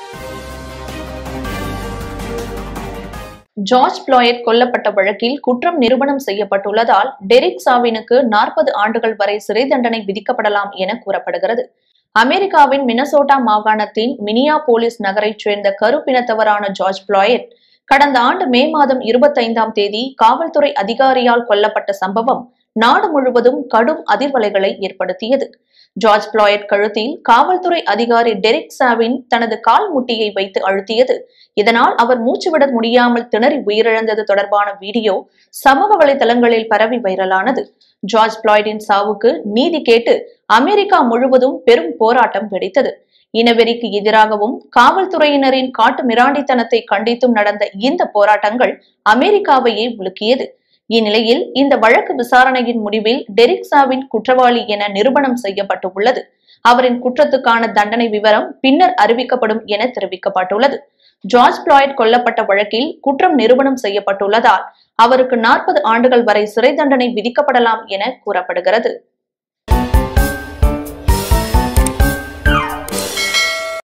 George பிளாயட் கொல்லப்பட்ட வழக்கில் குற்றம் நிரூபணம் செய்யப்பட்டுள்ளதால் டெரிக் சாவினுக்கு நாற்பது ஆண்டுகள் வரை சிறை தண்டனை விதிக்கப்படலாம் என கூறப்படுகிறது அமெரிக்காவின் மினசோட்டா மாகாணத்தின் மினியா போலீஸ் நகரைச் சேர்ந்த கருப்பினத்தவரான ஜார்ஜ் பிளாயட் கடந்த ஆண்டு மே மாதம் இருபத்தைந்தாம் தேதி காவல்துறை அதிகாரியால் கொல்லப்பட்ட சம்பவம் நாடு முழுவதும் கடும் அதிர்வலைகளை ஏற்படுத்தியது ஜார்ஜ் பிளாயட் கழுத்தில் காவல்துறை அதிகாரி டெரிக் சாவின் தனது கால் முட்டியை வைத்து அழுத்தியது இதனால் அவர் மூச்சுவிட முடியாமல் திணறி உயிரிழந்தது தொடர்பான வீடியோ சமூக வலைதளங்களில் பரவி வைரலானது ஜார்ஜ் பிளாய்டின் சாவுக்கு நீதி கேட்டு அமெரிக்கா முழுவதும் பெரும் போராட்டம் வெடித்தது இனவெறிக்கு எதிராகவும் காவல்துறையினரின் காட்டு மிராண்டித்தனத்தை கண்டித்தும் நடந்த இந்த போராட்டங்கள் அமெரிக்காவையே உலுக்கியது இந்நிலையில் இந்த வழக்கு விசாரணையின் முடிவில் டெரிக் சாவின் குற்றவாளி என நிரூபணம் செய்யப்பட்டு உள்ளது அவரின் குற்றத்துக்கான தண்டனை விவரம் பின்னர் அறிவிக்கப்படும் என தெரிவிக்கப்பட்டுள்ளது ஜார்ஜ் பிளாய்ட் கொல்லப்பட்ட வழக்கில் குற்றம் நிரூபணம் செய்யப்பட்டுள்ளதால் அவருக்கு நாற்பது ஆண்டுகள் வரை சிறை தண்டனை விதிக்கப்படலாம் என கூறப்படுகிறது